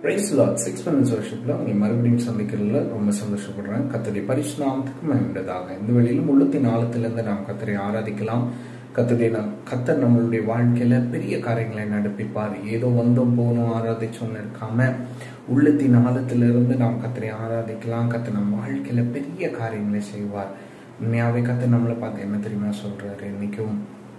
price lot six minutes வருஷத்தில் உங்களை மறுபடியும் சந்திக்கிறதுல ரொம்ப சந்தோஷப்படுறேன் கத்தருடைய பரிசுநாமத்துக்கு மேம்பட்டதாக இந்த வழியிலும் உள்ளத்தின் ஆழத்திலிருந்து நாம் கத்தரை ஆராதிக்கலாம் கத்தருடைய நம் கத்தர் நம்மளுடைய வாழ்க்கையில பெரிய காரியங்களை நடப்பிப்பார் ஏதோ வந்தோம் போனோம் ஆராதிச்சோம்னு இருக்காம உள்ளத்தின் ஆழத்திலிருந்து நாம் கத்தரை ஆராதிக்கலாம் கத்தர் நம் வாழ்க்கையில பெரிய காரியங்களை செய்வார் உண்மையாவே கத்தர் நம்மளை பார்த்து என்ன தெரியுமா சொல்றாரு இன்னைக்கும்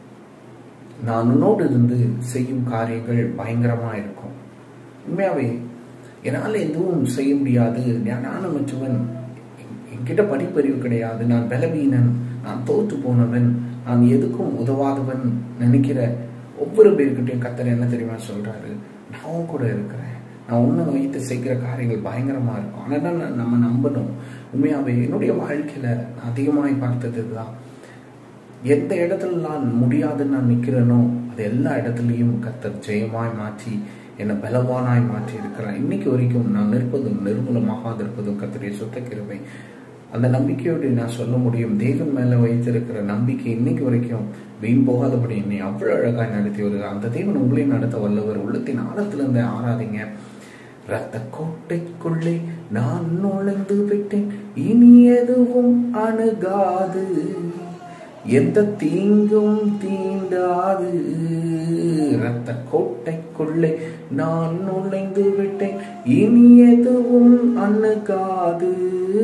நான் உன்னோடு இருந்து செய்யும் காரியங்கள் பயங்கரமா இருக்கும் உண்மையாவே என்னால் எதுவும் செய்ய முடியாது ஞானமற்றவன் என்கிட்ட படிப்பறிவு கிடையாது நான் பலவீனன் நான் தோற்று போனவன் நான் எதுக்கும் உதவாதவன் நினைக்கிற ஒவ்வொரு பேர்கிட்டையும் கத்தர் என்ன தெரியுமா சொல்றாரு நான் கூட இருக்கிறேன் நான் உன்னை வைத்து செய்கிற காரியங்கள் பயங்கரமா இருக்கும் ஆனால் நம்ம நம்பணும் உண்மையாவே என்னுடைய வாழ்க்கையில நான் அதிகமாய் பார்த்தது தான் எந்த இடத்துல நான் முடியாதுன்னு நான் நிற்கிறேனோ அது எல்லா இடத்துலையும் கத்தர் ஜெயமாய் மாற்றி என்னை பலவானாய் மாற்றி இருக்கிறான் இன்னைக்கு வரைக்கும் நான் நிற்பதும் நிர்மூலமாக இருப்பதும் கத்தருடைய சுத்த கிருபை அந்த நம்பிக்கையோடு நான் சொல்ல முடியும் தேவன் மேல வைத்திருக்கிற நம்பிக்கை இன்னைக்கு வரைக்கும் வீண் போகாதபடி என்னை அவ்வளவு அழகாய் நடத்தி வருகிறார் அந்த தேவன் உங்களையும் நடத்த வல்லவர் உள்ளத்தின் ஆழத்திலிருந்து ஆராதிங்க ரத்த கோட்டைக்குள்ளே நான் நுழைந்து விட்டேன் இனி எதுவும் அணுகாது எந்த தீங்கும் தீண்டாது ரத்த கோட்டைக்குள்ளே நான் நுழைந்து விட்டேன் இனி எதுவும் அணுகாது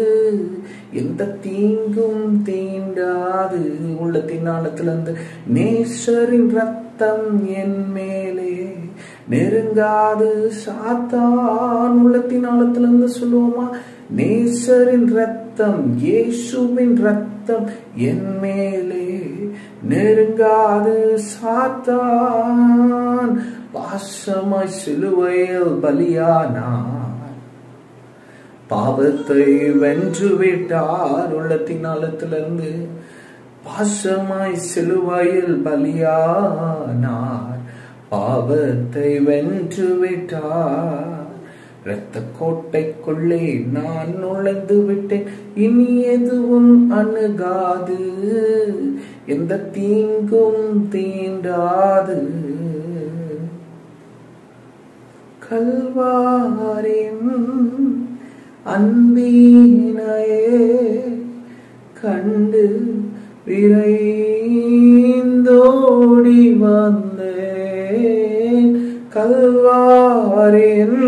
எந்த தீங்கும் தீண்டாது உள்ளத்தின் ஆழத்திலிருந்து நேசரின் ரத்தம் என் மேலே நெருங்காது சாத்தான் உள்ளத்தின் ஆழத்திலிருந்து சொல்லுவோமா நேசரின் ரத்தம் இயேசுவின் ரத்தம் என் மேலே நெருங்காது சாத்தான் பாசமாய் சிலுவையில் பலியானார் பாவத்தை வென்று விட்டார் உள்ளத்தின் ஆழத்திலிருந்து பாசமாய் சிலுவையில் பலியானார் பாவத்தை வென்று விட்டார் இரத்த கோட்டைக்குள்ளே நான் நுழைந்து விட்டேன் இனி எதுவும் அணுகாது எந்த தீங்கும் தீண்டாது கல்வாரின் அன்பீனையே கண்டு விரைந்தோடி வந்தேன் கல்வாரின்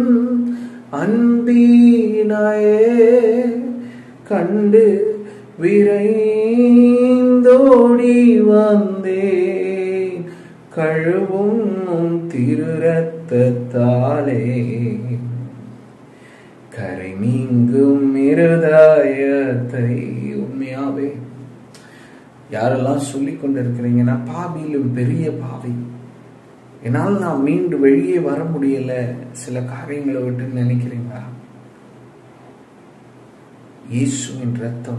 அன்பீனையே கண்டு விரைந்தோடி வந்தேன் கழுவும் திரு ரத்தத்தாலே கரை நீங்கும் இருதயத்தை உண்மையாவே யாரெல்லாம் சொல்லிக் கொண்டிருக்கிறீங்கன்னா பாவியிலும் பெரிய பாவி என்னால் நான் மீண்டு வெளியே வர முடியல சில காரியங்களை விட்டு நினைக்கிறீங்களா இயேசுவின் ரத்தம்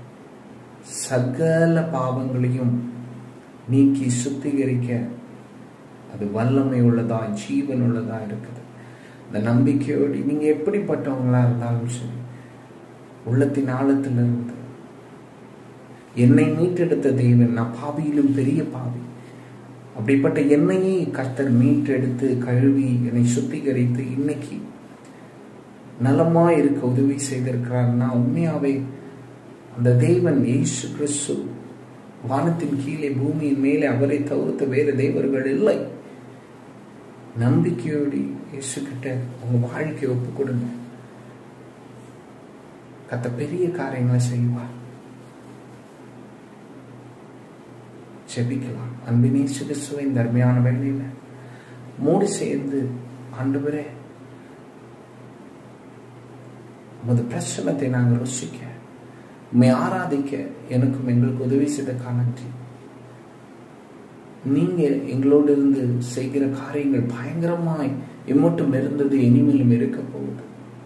சகல பாவங்களையும் நீக்கி சுத்திகரிக்க அது வல்லமை உள்ளதா ஜீவன் உள்ளதா இருக்குது இந்த நம்பிக்கையோடு நீங்க எப்படிப்பட்டவங்களா இருந்தாலும் சரி உள்ளத்தின் ஆழத்திலிருந்து என்னை மீட்டெடுத்த தெய்வன் நான் பாவியிலும் பெரிய பாவி அப்படிப்பட்ட என்னையே கர்த்தர் மீட்டெடுத்து கழுவி என்னை சுத்திகரித்து இன்னைக்கு நலமா இருக்க உதவி செய்திருக்கிறார்னா உண்மையாவே அந்த தேவன் இயேசு கிறிஸ்து வானத்தின் கீழே பூமியின் மேலே அவரை தவிர்த்த வேறு தேவர்கள் இல்லை நம்பிக்கையோடு இயேசு கிட்ட உங்க வாழ்க்கையை ஒப்பு கொடுங்க கத்த பெரிய காரியங்களை செய்வார் ஜெபிக்கலாம் அன்பினே சிகிசுவின் தர்மையான வேலையில மூடி சேர்ந்து ஆண்டவரே உமது பிரசனத்தை நாங்கள் ருசிக்க உண்மை ஆராதிக்க எனக்கும் எங்களுக்கு உதவி செய்த நன்றி நீங்க எங்களோடு இருந்து செய்கிற காரியங்கள் பயங்கரமாய் எம்மட்டும் இருந்தது இனிமேலும் இருக்க போகுது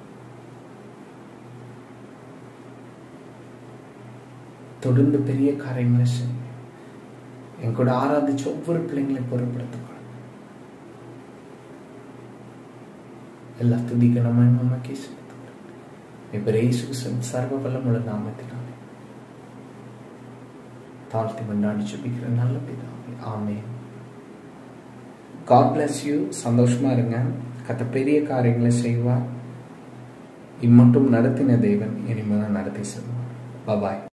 தொடர்ந்து பெரிய காரியங்களை செய்யுங்க என் கூட ஆராதிச்ச ஒவ்வொரு பிள்ளைங்களையும் பொருட்படுத்திக்கொள்ளுங்க எல்லா துதிக்க நம்ம நமக்கே இப்ப ரேசு சர்வ வல்லமுள்ள நாமத்தினாலே தாழ்த்தி கொண்டாடி ஜெபிக்கிற நல்ல பிதாவே ஆமே காட் பிளஸ் யூ சந்தோஷமா இருங்க கத்த பெரிய காரியங்களை செய்வார் இம்மட்டும் நடத்தின தேவன் இனிமேல் நடத்தி செல்வார் பாய்